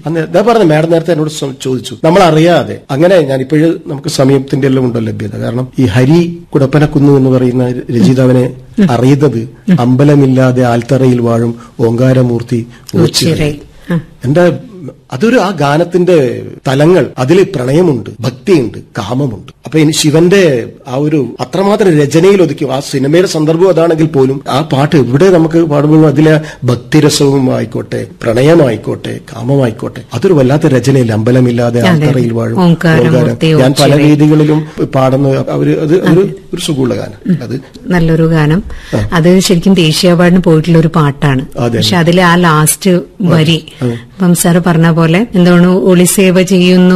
അന്ന് ഇതാ പറഞ്ഞു മാഡം നേരത്തെ എന്നോട് സ്വ- ചോദിച്ചു നമ്മൾ അറിയാതെ അങ്ങനെ ഞാൻ ഇപ്പോഴും നമുക്ക് സമയത്തിന്റെ എല്ലാം ഉണ്ടോ ലഭ്യത കാരണം ഈ ഹരി കുടപ്പനക്കുന്ന് എന്ന് പറയുന്ന രചയിതാവിനെ അറിയുന്നത് അമ്പലമില്ലാതെ ആൽത്തറയിൽ വാഴും ഓങ്കാരമൂർത്തി ഓച്ചിറ ഓച്ചിറ. ആ. എന്റെ അതൊരു ആ ഗാനത്തിന്റെ തലങ്ങൾ അതിൽ പ്രണയമുണ്ട് ഭക്തിയുണ്ട് കാമമുണ്ട് അപ്പൊ ഇനി ശിവന്റെ ആ ഒരു അത്രമാത്രം രചനയിൽ ഒതുക്കി ആ സിനിമയുടെ സന്ദർഭം അതാണെങ്കിൽ പോലും ആ പാട്ട് ഇവിടെ നമുക്ക് പാടുമ്പോൾ അതിലെ ഭക്തിരസവും ആയിക്കോട്ടെ പ്രണയമായിക്കോട്ടെ കാമമായിക്കോട്ടെ അതൊരു വല്ലാത്ത രചനയില്ല അമ്പലമില്ലാതെ അതെ. ആൽത്തറയിൽ വാഴും ഓംകാരമൂർത്തി, ഓങ്കാരം. ഞാൻ പല ഓച്ചിറ. രീതികളിലും പാടുന്ന അവര് അത് ഒരു ഒരു സുഖമുള്ള ഗാനം അത് നല്ലൊരു ഗാനം അത് ശരിക്കും ദേശീയ അവാർഡിന് പോയിട്ടുള്ള ഒരു പാട്ടാണ് അതെ. പക്ഷെ അതിലെ ആ ലാസ്റ്റ് വരി അപ്പം സാറ് പറഞ്ഞ പോലെ എന്താണ് ഒളിസേവ ചെയ്യുന്നു